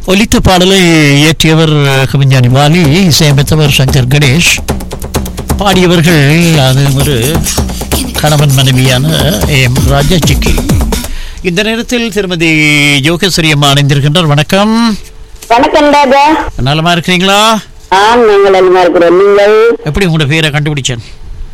ஒலித்த பாடலை இயற்றியவர் கவிஞானி வாலி இசையமைத்தவர் சங்கர் கணேஷ் பாடியவர்கள் அது ஒரு கணவன் மனைவியான எம் ராஜாஜிக்கு இந்த நேரத்தில் திருமதி யோகேஸ்வரி அம்மா அணைந்திருக்கின்றார் வணக்கம் வணக்கம் ராஜா நலமா இருக்கிறீங்களா ஆம் நாங்கள் நல்லா இருக்கிறோம் நீங்கள் எப்படி உங்களோட பேரை கண்டுபிடிச்சேன்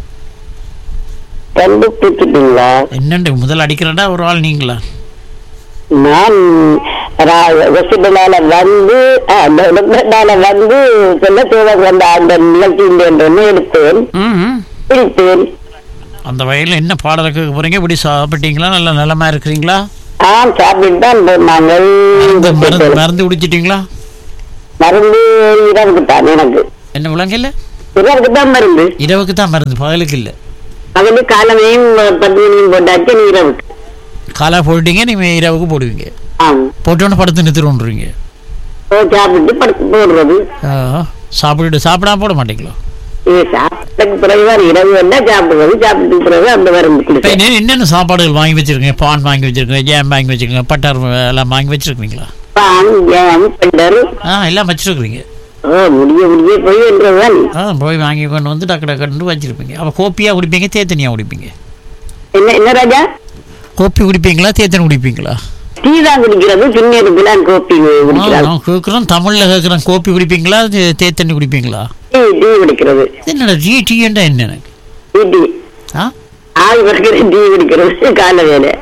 கண்டுபிடிச்சிட்டீங்களா என்னண்டு முதல் அடிக்கிறேன்டா ஒரு ஆள் நீங்களா நான் ஹாஸ்பிட்டலால வந்து டாக்டர்டால வந்து சொல்ல தேவை வந்த அந்த நிகழ்ச்சி ஒன்று எடுத்தேன் ம் பிடித்தேன் அந்த வயலில் என்ன பாடலை கேட்க போறீங்க இப்படி சாப்பிட்டீங்களா நல்ல நலமா இருக்கிறீங்களா ஆம் சாப்பிட்டு தான் போனாங்க இந்த மருந்து மருந்து குடிச்சிட்டீங்களா மருந்து இரவுக்கு தான் எனக்கு என்ன விளங்கல இரவுக்கு தான் மருந்து இரவுக்கு தான் மருந்து பகலுக்கு இல்லை பகலு காலமையும் பத்து மணியும் போட்டாச்சு நீ இரவுக்கு காலா போட்டீங்க நீங்கள் இரவுக்கு போடுவீங்க ஆம் போட்டோன்னு படுத்து நிறுத்துருன்றீங்க ஓ, சாப்பிட்டு படுத்து போடுறது சாப்பிட்டுட்டு சாப்பிடாம போட மாட்டீங்களா இது சாப்பிட்டதுக்கு பிறகுதான் இரவு வந்தா சாப்பிடுறது சாப்பிட்டு பிறகு அந்த மருந்து இப்போ குடிப்பேன் என்ன- என்னென்ன சாப்பாடுகள் வாங்கி வச்சிருக்கீங்க பான் வாங்கி வச்சிருக்கீங்க ஜாம் வாங்கி வச்சிருக்கீங்க பட்டார் எல்லாம் வாங்கி வச்சிருக்கீங்களா பான் ஜாம் பண்டர் ஆ எல்லாம் வச்சிருக்கிறீங்க ஓ முடிய முடிய போய் என்றுதான் ஆ போய் வாங்கி கொண்டு வந்து டக்கு டக்குன்னு வச்சிருப்பீங்க அப்போ கோப்பியாக குடிப்பீங்க தேத்தனியாக குடிப்பீங்க என்ன என்ன ராஜா கோப்பி குடிப்பீங்களா தேத்தனி குடிப்பீங்களா டீ தான் குடிக்கிறது பின்னெடுக்கலாம் கோப்பி ஆ, குடிக்கிறாங்க நான் கேட்குறோம் தமிழில் கேட்குறேன் கோப்பி குடிப்பீங்களா தே- தேத்தண்ணி குடிப்பீங்களா டீ டீ குடிக்கிறது என்னடா ஜி டீண்டா என்ன எனக்கு டீ டீ ஆ ஆள் வரைக்கும் டீ குடிக்கிறது கால வேலை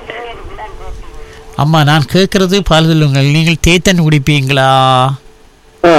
அம்மா நான் கேட்கறது பால் சொல்லுங்கள் நீங்கள் தேத்தண்ணி குடிப்பீங்களா ஓ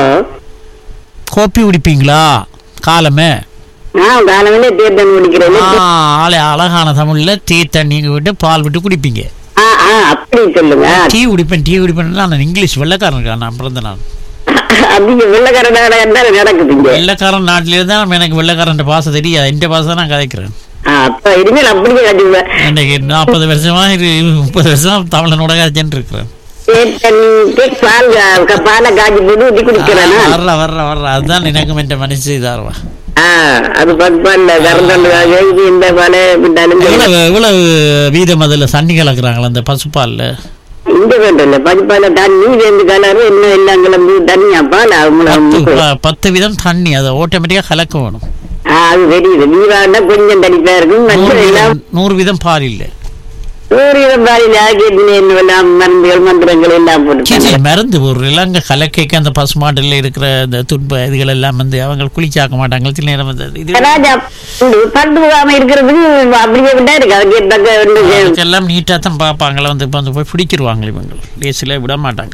கோப்பி குடிப்பீங்களா காலமே நான் கால வேலை தேர்தல் குடிக்கிறேன் ஆ, ஆளே அழகான தமிழில் தேத்தண்ணி விட்டு பால் விட்டு குடிப்பீங்க ஆ ஆ அப்படி சொல்லுங்க டீ குடிப்பேன் டீ குடிப்பேன் நான் இங்கிலீஷ் வெள்ளைக்காரன் இருக்கா நான் பிறந்த நான் அதிக வெள்ளக்காரனால என்ன நடக்குதுங்க வெள்ளைக்காரன் நாட்டிலே தான் எனக்கு வெள்ளைக்காரன் பாசை தெரியாது எந்த பாசை தான் நான் கதைக்கிறேன் ஆ, அப்ப இனிமேல் அப்படியே கண்டிப்பா எனக்கு நாற்பது வருஷமா இரு முப்பது வருஷம் தமிழனோட கதைச்சுட்டு இருக்கிறேன் தேர்தலுக்கு பால் கா- பாலை காய்ச்சி போட்டு ஊற்றி குடிக்கிறேனா வர்ற வர்ற வர்ற அதுதான் எனக்கும் என் மனசு இதாருவா ஆ, அது பண்பாடுல கறந்துண்டு இது இந்த பாலை விட்டாலும் சரி. எவ்வளவு எவ்வளவு வீதம் அதில் தண்ணி கலக்குறாங்களா அந்த பசுப்பாலில் இங்க வேண்டல பஞ்சால தண்ணி ரெண்டு கலரு என்ன எல்லாம் கிளம்பி தண்ணியா பால் பத்து அவங்கள ப- பத்து வீதம் தண்ணி அதை ஆட்டோமேட்டிக்காக கலக்க வேணும் அது தெரியுது நீராண்டா கொஞ்சம் தனிப்பா இருக்கும் நூறு மற்ற எல்லாம் வீதம் நூறு வீதம் பால் இல்லை சூரியன் பாலில் ஆகிய எல்லாம் மருந்துகள் மந்திரங்கள் எல்லாம் சீ, போட்டு சீ, மருந்து ஒரு இலங்கை கலக்கைக்கு அந்த பசுமாட்டில் இருக்கிற இந்த துன்ப இதுகள் எல்லாம் வந்து அவங்க குளிச்சாக்க மாட்டாங்க சில நேரம் வந்து இது ராஜா உண்டு. பண்டு போகாம இருக்கிறதுக்கு அப்படியே விட்டா இருக்கு அதுக்கு தக்க ஒன்று எல்லாம் நீட்டாக தான் பார்ப்பாங்களே வந்து இப்போ வந்து போய் பிடிச்சிருவாங்க இவங்க லேசில் விட மாட்டாங்க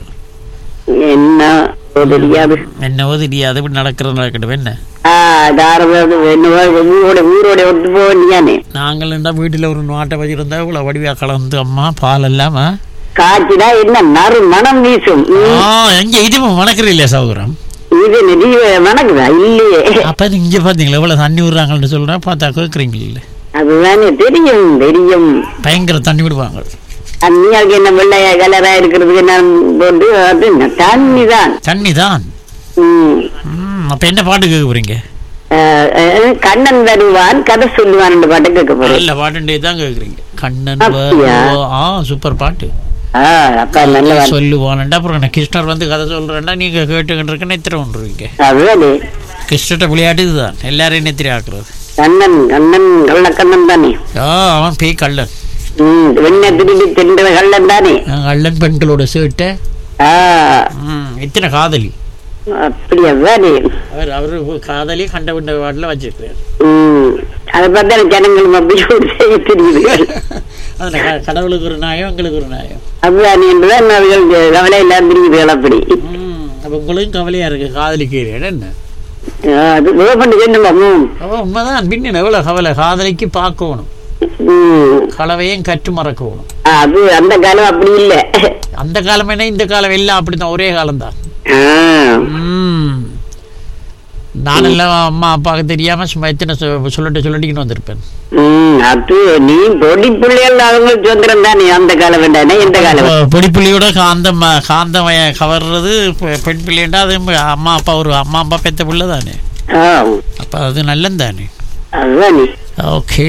என்ன தெரியாது என்னவோ தெரியாது இப்படி நடக்கிறது நடக்கட்டும் என்ன ஆஹ் தாராளமாக என்னவோ ஊரோட ஊரோட ஒட்டு போக வேண்டியானே நாங்கள் இருந்தால் வீட்டில் ஒரு நாட்டை வச்சிருந்தா இவ்வளோ வடிவாக கலந்து அம்மா பால் இல்லாம காய்ச்சிடா என்ன நறு மனம் வீசும் ம், ஆ எங்கே இது மணக்கிற இல்லையா சௌகரம் இது நெறிய மணக்குதா இல்லையே அப்போ இங்கே பார்த்தீங்களா எவ்வளோ தண்ணி விடுறாங்கன்னு சொல்கிறேன் பார்த்தா கேட்குறீங்க இல்லை அதுதானே தெரியும் தெரியும் பயங்கர தண்ணி விடுவாங்க அந்நியாவுக்கு என்ன வெள்ளை கலரா இருக்கிறதுக்கு என்ன போட்டு அது என்ன தண்ணி தான் தண்ணி தான் ம். ம் அப்போ என்ன பாட்டு கேட்க போகிறீங்க அஹ், அஹ், கண்ணன் வருவான் கதை சொல்லுவான் பாட்டு கேட்க போறேன் நல்ல பாட்டுண்டே தான் கேட்குறீங்க கண்ணன் அப்படியா? வருவா- ஆ சூப்பர் பாட்டு ஆஹ் அப்பா நல்ல வார்த்தை. சொல்லுவான்டா அப்புறம் நான் கிருஷ்ணர் வந்து கதை சொல்கிறேன்டா நீங்கள் கேட்டுக்கிட்டு இருக்கேன்னு எத்திர ஒன்றுவீங்க அதுதானே கிருஷ்ணர்கிட்ட விளையாட்டு இதுதான் எல்லாரையும் நெத்திரி ஆக்குறது கண்ணன் கண்ணன் கள்ள கண்ணன் தானே ஆ அவன் பேய் கள்ளன் ம் வெண்ண திருடி தின்ற கள்ளன் தானே ஆ, கள்ளன் பெண்களோட சேட்டை ஆஹ் ம் இத்தனை காதலி அப்படியா தானே அவர் அவர் காதலி கண்ட விண்ட பாட்டில் வச்சிருக்கிறார் ம் அதை பார்த்தா ஜனங்களும் அப்படி ஒரு செய்ய தெரியுது அதில் க கடவுளுக்கு ஒரு நியாயம் எங்களுக்கு ஒரு நியாயம் அதுதான் என்றுதான் அவர்கள் கவலை எல்லாம் தெரியுதுகள் அப்படி ம் அப்போ உங்களுக்கும் கவலையாக இருக்குது காதலிக்கு என்ன ஆஹ் அது ஓபன் என்னமா அப்போ உண்மைதான் பின்ன எவ்வளோ கவலை காதலிக்கு பார்க்கணும் ம் கலவையும் கற்று மறக்கணும் அது அந்த காலம் அப்படி இல்ல அந்த காலம் என்ன இந்த காலம் எல்லாம் அப்படிதான் ஒரே காலம்தான் ஆஹ் ம் நானெல்லாம் அம்மா அப்பாவுக்கு தெரியாம சும்மா எத்தனை சொ- சொல்லிட்டு சொல்லிட்டு வந்திருப்பேன் ம் அது நீ பொடி பிள்ளைகள் அவங்களுக்கு சுதந்திரம் தானே அந்த காலம் வேண்டானே இந்த காலம் இப்போ பொடி புள்ளியோட காந்தம் காந்தம் வய- கவர்றது பெ- பெண் பிள்ளைண்டா அது ம- அம்மா அப்பா ஒரு அம்மா அப்பா பெத்த பிள்ளை தானே ஆ அப்போ அது நல்லது தானே அதுதானே ஓகே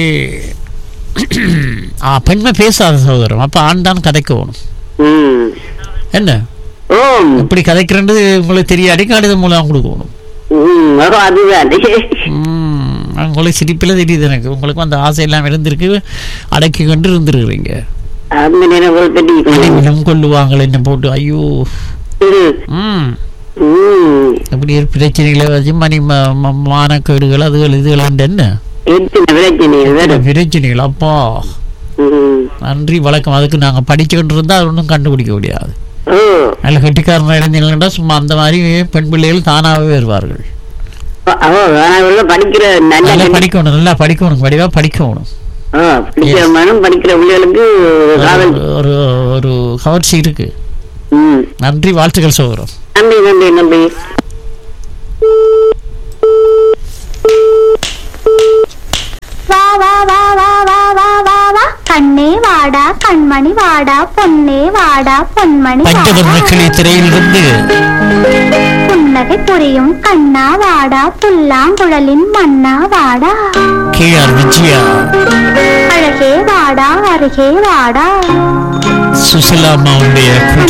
ஆ பெண்மை பேசாத சகோதரம் அப்போ ஆண் தான் கதைக்க வேணும் ம் என்ன ஓம் இப்படி கதைக்கிறது உங்களுக்கு தெரியாடி கடிதம் மூலம் கொடுக்கணும் ம், ஓ, அதுதான் ம், உங்களுக்கு சிரிப்பில் தெரியுது எனக்கு உங்களுக்கு அந்த ஆசை எல்லாம் இருந்திருக்கு அடக்கி கொண்டு இருந்திருக்கிறீங்க அந்த நினைவுகள் பற்றி அடிவிலும் கொள்ளுவாங்கள் என்ன போட்டு ஐயோ ம், ம் ம். அப்படி ஒரு பிரச்சனைகளை வச்சு மணி ம- ம- மானக்கேடுகள் அதுகள் இதுகள் உண்டு என்ன எத்தனை பிரச்சனைகள் வேற பிரச்சனைகள் அப்பா ம். நன்றி வழக்கம் அதுக்கு நாங்கள் படிச்சுக்கிட்டு இருந்தால் அது ஒன்றும் கண்டுபிடிக்க முடியாது ஓ நல்ல கட்டிக்காரனாக இருந்தீங்கன்னா சும்மா அந்த மாதிரி பெண் பிள்ளைகள் தானாகவே வருவார்கள் ஓ உள்ள படிக்கிற நல்ல நல்லா படிக்கணும் நல்லா படிக்கணும் வடிவாக படிக்கணும் ஓ படிக்கிற மனம் படிக்கிற பிள்ளைகளுக்கு காதல் ஒரு ஒரு கவர்ச்சி இருக்கு ம் நன்றி வாழ்த்துக்கள் சோதரம் நன்றி நன்றி நன்றி வா வா வா வா வா வா வா வா கண்ணே வாடா கண்மணி வாடா பொன்னே வாடா பொன்மணி பஞ்சவர்ண வாடா கிளி திரையிலிருந்து புன்னகை புரியும் கண்ணா வாடா புல்லாங்குழலின் மன்னா வாடா கே ஆர் விஜயா அழகே வாடா அருகே வாடா சுசிலாமாவுடைய